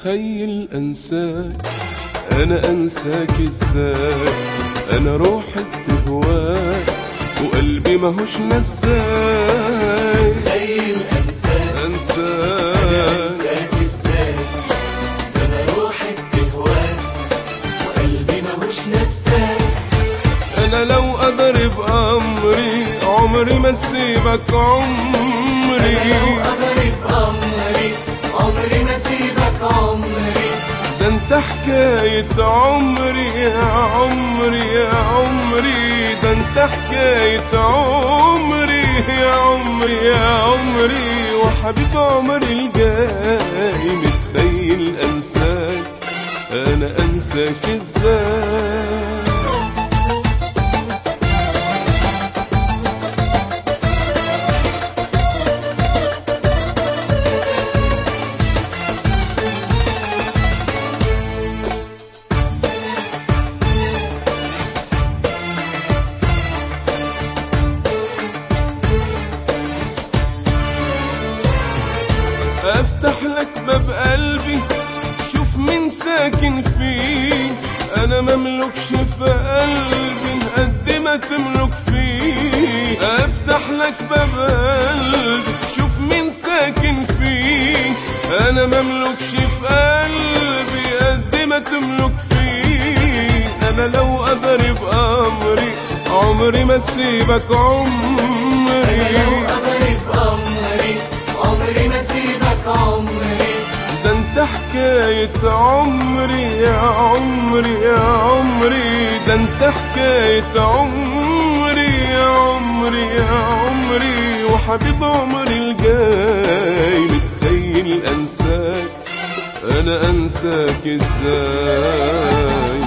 متخيل انساك انا انساك ازاي انا روحي بتهواك وقلبي ماهوش نساك تخيل انساك انساك انساك ازاي ده انا روحي بتهواك وقلبي ماهوش نساك انا لو اقدر بامري عمري ما اسيبك عمري لو اقدر بامري عمري ما سيبك عمري ده انت حكاية عمري يا عمري يا عمري ده انت حكاية عمري يا عمري يا عمري وحبيب عمري الجاي متخيل انساك انا انساك ازاي افتح لك باب قلبي شوف مين ساكن فيه انا مملكش في قلبي قد ما تملك فيه افتح لك باب قلبي شوف مين ساكن فيه انا مملكش في قلبي قد ما تملك فيه انا لو قدر بامري عمري ما اسيبك عمري لو اقدر بامري عمري ما سيبك عمري ده انت حكاية عمري يا عمري يا عمري ده انت حكاية عمري يا عمري يا عمري وحبيب عمري الجاي متخيل انساك انا انساك ازاي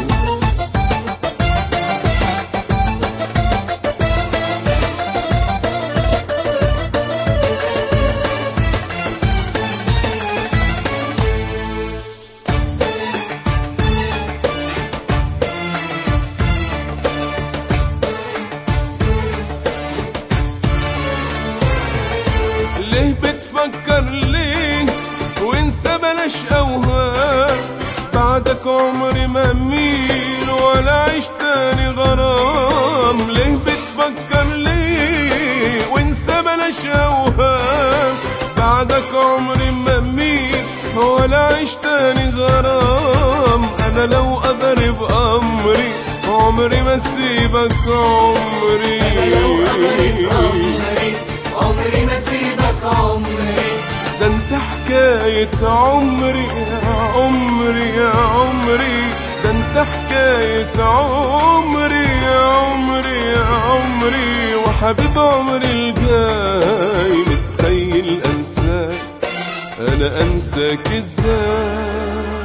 ليه بتفكر ليه وانسى بلاش اوهام بعدك عمري ما اميل ولا عيش تاني غرام ليه بتفكر ليه وانسى بلاش اوهام بعدك عمري ما اميل ولا عيش تاني غرام انا لو قدر بامري عمري ما اسيبك عمري لو اقدر بامري عمري ما سيبك عمري ده انت حكاية عمري يا عمري يا عمري ده انت حكاية عمري يا عمري يا عمري وحبيب عمري الجاي متخيل انساك انا انساك ازاي